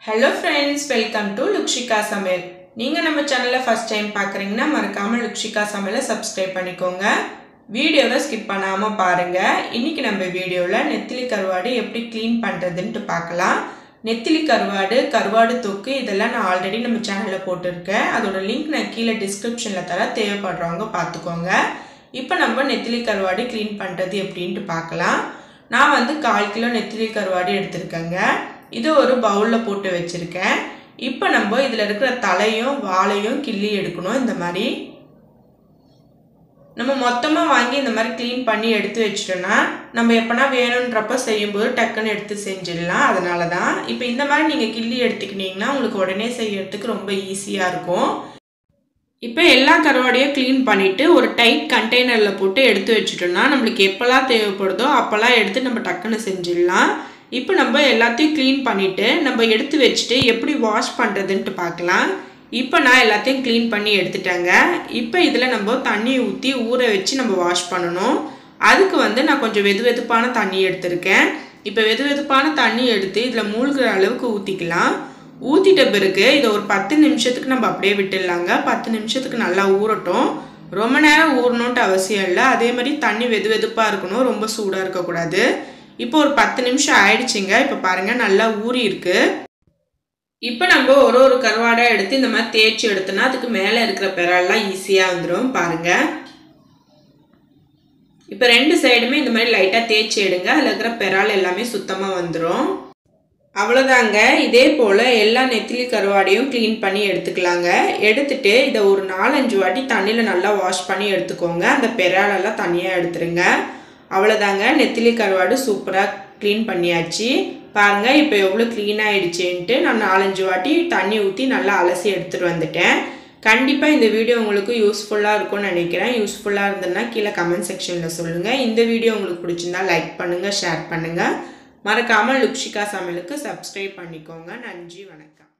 hello friends welcome to Lukshika சமையல் நீங்கள் நம்ம சேனலை ஃபஸ்ட் டைம் பார்க்குறீங்கன்னா மறக்காமல் லுக்ஷிகா சமையலை சப்ஸ்கிரைப் பண்ணிக்கோங்க வீடியோவை ஸ்கிப் பண்ணாமல் பாருங்கள் இன்றைக்கி நம்ம வீடியோவில் நெத்திலி கருவாடு எப்படி க்ளீன் பண்ணுறதுன்ட்டு பார்க்கலாம் நெத்திலி கருவாடு கருவாடு தொக்கு இதெல்லாம் நான் ஆல்ரெடி நம்ம சேனலில் போட்டிருக்கேன் அதோட லிங்க் நான் கீழே டிஸ்கிரிப்ஷனில் தர தேவைப்படுறவங்க பார்த்துக்கோங்க இப்போ நம்ம நெத்திலி கருவாடு க்ளீன் பண்ணுறது எப்படின்ட்டு பார்க்கலாம் நான் வந்து கால் கிலோ நெத்திலி கருவாடு எடுத்திருக்கேங்க இது ஒரு பவுலில் போட்டு வச்சுருக்கேன் இப்போ நம்ம இதில் இருக்கிற தலையும் வாழையும் கிள்ளி எடுக்கணும் இந்த மாதிரி நம்ம மொத்தமாக வாங்கி இந்த மாதிரி க்ளீன் பண்ணி எடுத்து வச்சிட்டோன்னா நம்ம எப்போனா வேணுன்றப்ப செய்யும்போது டக்குன்னு எடுத்து செஞ்சிடலாம் அதனால தான் இப்போ இந்த மாதிரி நீங்கள் கிள்ளி எடுத்துக்கிட்டிங்கன்னா உங்களுக்கு உடனே செய்யறதுக்கு ரொம்ப ஈஸியாக இருக்கும் இப்போ எல்லா கருவாடையும் க்ளீன் பண்ணிவிட்டு ஒரு டைட் கண்டெய்னரில் போட்டு எடுத்து வச்சுட்டோம்னா நம்மளுக்கு எப்போல்லாம் தேவைப்படுதோ அப்போல்லாம் எடுத்து நம்ம டக்குன்னு செஞ்சிடலாம் இப்போ நம்ம எல்லாத்தையும் க்ளீன் பண்ணிவிட்டு நம்ம எடுத்து வச்சுட்டு எப்படி வாஷ் பண்ணுறதுன்ட்டு பார்க்கலாம் இப்போ நான் எல்லாத்தையும் க்ளீன் பண்ணி எடுத்துட்டேங்க இப்போ இதில் நம்ம தண்ணி ஊற்றி ஊற வச்சு நம்ம வாஷ் பண்ணணும் அதுக்கு வந்து நான் கொஞ்சம் வெது வெதுப்பான தண்ணி எடுத்திருக்கேன் இப்போ வெது வெதுப்பான தண்ணி எடுத்து இதில் மூழ்கிற அளவுக்கு ஊற்றிக்கலாம் ஊற்றிட்ட பிறகு இதை ஒரு பத்து நிமிஷத்துக்கு நம்ம அப்படியே விட்டுடலாங்க பத்து நிமிஷத்துக்கு நல்லா ஊறட்டும் ரொம்ப நேரம் ஊறணுன்ட்டு அவசியம் இல்லை அதே மாதிரி தண்ணி வெது வெதுப்பாக இருக்கணும் ரொம்ப சூடாக இருக்கக்கூடாது இப்போ ஒரு பத்து நிமிஷம் ஆயிடுச்சுங்க இப்போ பாருங்கள் நல்லா ஊறி இருக்கு இப்போ நம்ம ஒரு ஒரு கருவாடாக எடுத்து இந்த மாதிரி தேய்ச்சி எடுத்தோன்னா அதுக்கு மேலே இருக்கிற பெறாலாம் ஈஸியாக வந்துடும் பாருங்கள் இப்போ ரெண்டு சைடுமே இந்த மாதிரி லைட்டாக தேய்ச்சி எடுங்க அதில் இருக்கிற பெறால் எல்லாமே சுத்தமாக வந்துடும் அவ்வளோதாங்க இதே போல் எல்லா நெத்திலி கருவாடையும் க்ளீன் பண்ணி எடுத்துக்கலாங்க எடுத்துட்டு இதை ஒரு நாலஞ்சு வாட்டி தண்ணியில் நல்லா வாஷ் பண்ணி எடுத்துக்கோங்க அந்த பெறாலெல்லாம் தனியாக எடுத்துருங்க அவ்வளோதாங்க நெத்திலி கருவாடு சூப்பராக க்ளீன் பண்ணியாச்சு பாருங்கள் இப்போ எவ்வளோ க்ளீன் ஆகிடுச்சின்ட்டு நான் நாலஞ்சு வாட்டி தண்ணி ஊற்றி நல்லா அலசி எடுத்துகிட்டு வந்துட்டேன் கண்டிப்பாக இந்த வீடியோ உங்களுக்கு யூஸ்ஃபுல்லாக இருக்கும்னு நினைக்கிறேன் யூஸ்ஃபுல்லாக இருந்ததுன்னா கீழே கமெண்ட் செக்ஷனில் சொல்லுங்கள் இந்த வீடியோ உங்களுக்கு பிடிச்சிருந்தா லைக் பண்ணுங்கள் ஷேர் பண்ணுங்கள் மறக்காமல் லுக்ஷிகா சமையலுக்கு சப்ஸ்கிரைப் பண்ணிக்கோங்க நன்றி வணக்கம்